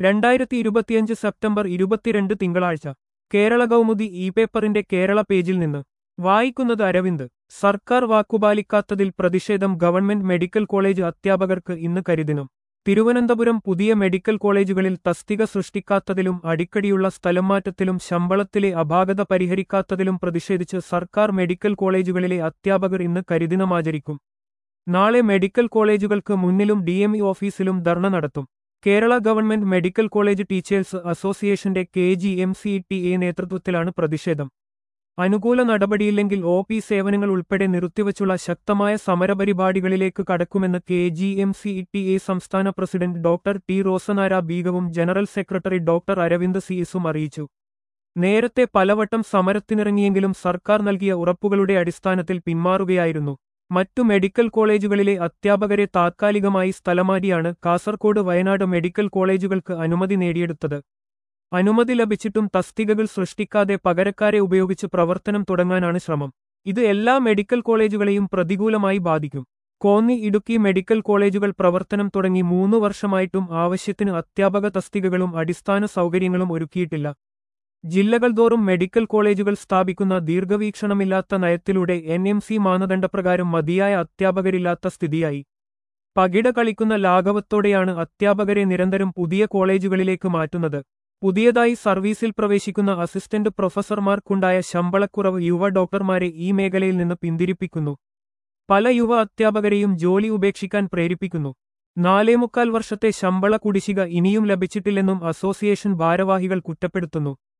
രണ്ടായിരത്തി ഇരുപത്തിയഞ്ച് സെപ്റ്റംബർ ഇരുപത്തിരണ്ട് തിങ്കളാഴ്ച കേരള കൗമുദി ഇ പേപ്പറിന്റെ കേരള പേജിൽ നിന്ന് വായിക്കുന്നത് അരവിന്ദ് സർക്കാർ വാക്കുപാലിക്കാത്തതിൽ പ്രതിഷേധം ഗവൺമെന്റ് മെഡിക്കൽ കോളേജ് അധ്യാപകർക്ക് ഇന്ന് കരിദിനം തിരുവനന്തപുരം പുതിയ മെഡിക്കൽ കോളേജുകളിൽ തസ്തിക സൃഷ്ടിക്കാത്തതിലും അടിക്കടിയുള്ള സ്ഥലംമാറ്റത്തിലും ശമ്പളത്തിലെ അപാകത പരിഹരിക്കാത്തതിലും പ്രതിഷേധിച്ച് സർക്കാർ മെഡിക്കൽ കോളേജുകളിലെ അധ്യാപകർ ഇന്ന് കരിദിനമാചരിക്കും നാളെ മെഡിക്കൽ കോളേജുകൾക്ക് മുന്നിലും ഡിഎംഇ ഓഫീസിലും ധർണ നടത്തും Kerala government medical college teachers അസോസിയേഷന്റെ K G M C T A നേതൃത്വത്തിലാണ് പ്രതിഷേധം അനുകൂല നടപടിയില്ലെങ്കിൽ ഒ പി സേവനങ്ങൾ ഉൾപ്പെടെ നിർത്തിവച്ചുള്ള ശക്തമായ സമരപരിപാടികളിലേക്ക് കടക്കുമെന്ന് K G M C T A സംസ്ഥാന പ്രസിഡന്റ് ഡോക്ടർ ടി റോസനാര ബീഗവും ജനറൽ സെക്രട്ടറി ഡോക്ടർ അരവിന്ദ് സിഎസും അറിയിച്ചു നേരത്തെ പലവട്ടം സമരത്തിനിറങ്ങിയെങ്കിലും സർക്കാർ നൽകിയ ഉറപ്പുകളുടെ അടിസ്ഥാനത്തിൽ പിന്മാറുകയായിരുന്നു മറ്റു മെഡിക്കൽ കോളേജുകളിലെ അധ്യാപകരെ താത്കാലികമായി സ്ഥലമാറ്റിയാണ് കാസർകോട് വയനാട് മെഡിക്കൽ കോളേജുകൾക്ക് അനുമതി നേടിയെടുത്തത് അനുമതി ലഭിച്ചിട്ടും തസ്തികകൾ സൃഷ്ടിക്കാതെ പകരക്കാരെ ഉപയോഗിച്ച് പ്രവർത്തനം തുടങ്ങാനാണ് ശ്രമം ഇത് എല്ലാ മെഡിക്കൽ കോളേജുകളെയും പ്രതികൂലമായി ബാധിക്കും കോന്നി ഇടുക്കി മെഡിക്കൽ കോളേജുകൾ പ്രവർത്തനം തുടങ്ങി മൂന്നു വർഷമായിട്ടും ആവശ്യത്തിന് അധ്യാപക തസ്തികകളും അടിസ്ഥാന സൗകര്യങ്ങളും ഒരുക്കിയിട്ടില്ല ജില്ലകൾ തോറും മെഡിക്കൽ കോളേജുകൾ സ്ഥാപിക്കുന്ന ദീർഘവീക്ഷണമില്ലാത്ത നയത്തിലൂടെ എൻ എം സി മാനദണ്ഡപ്രകാരം മതിയായ അധ്യാപകരില്ലാത്ത സ്ഥിതിയായി പകിട കളിക്കുന്ന ലാഘവത്തോടെയാണ് അധ്യാപകരെ നിരന്തരം പുതിയ കോളേജുകളിലേക്ക് മാറ്റുന്നത് പുതിയതായി സർവീസിൽ പ്രവേശിക്കുന്ന അസിസ്റ്റന്റ് പ്രൊഫസർമാർക്കുണ്ടായ ശമ്പളക്കുറവ് യുവ ഡോക്ടർമാരെ ഈ മേഖലയിൽ നിന്ന് പിന്തിരിപ്പിക്കുന്നു പല യുവ അധ്യാപകരെയും ജോലി ഉപേക്ഷിക്കാൻ പ്രേരിപ്പിക്കുന്നു നാലേമുക്കാൽ വർഷത്തെ ശമ്പള കുടിശ്ശിക ഇനിയും ലഭിച്ചിട്ടില്ലെന്നും അസോസിയേഷൻ ഭാരവാഹികൾ കുറ്റപ്പെടുത്തുന്നു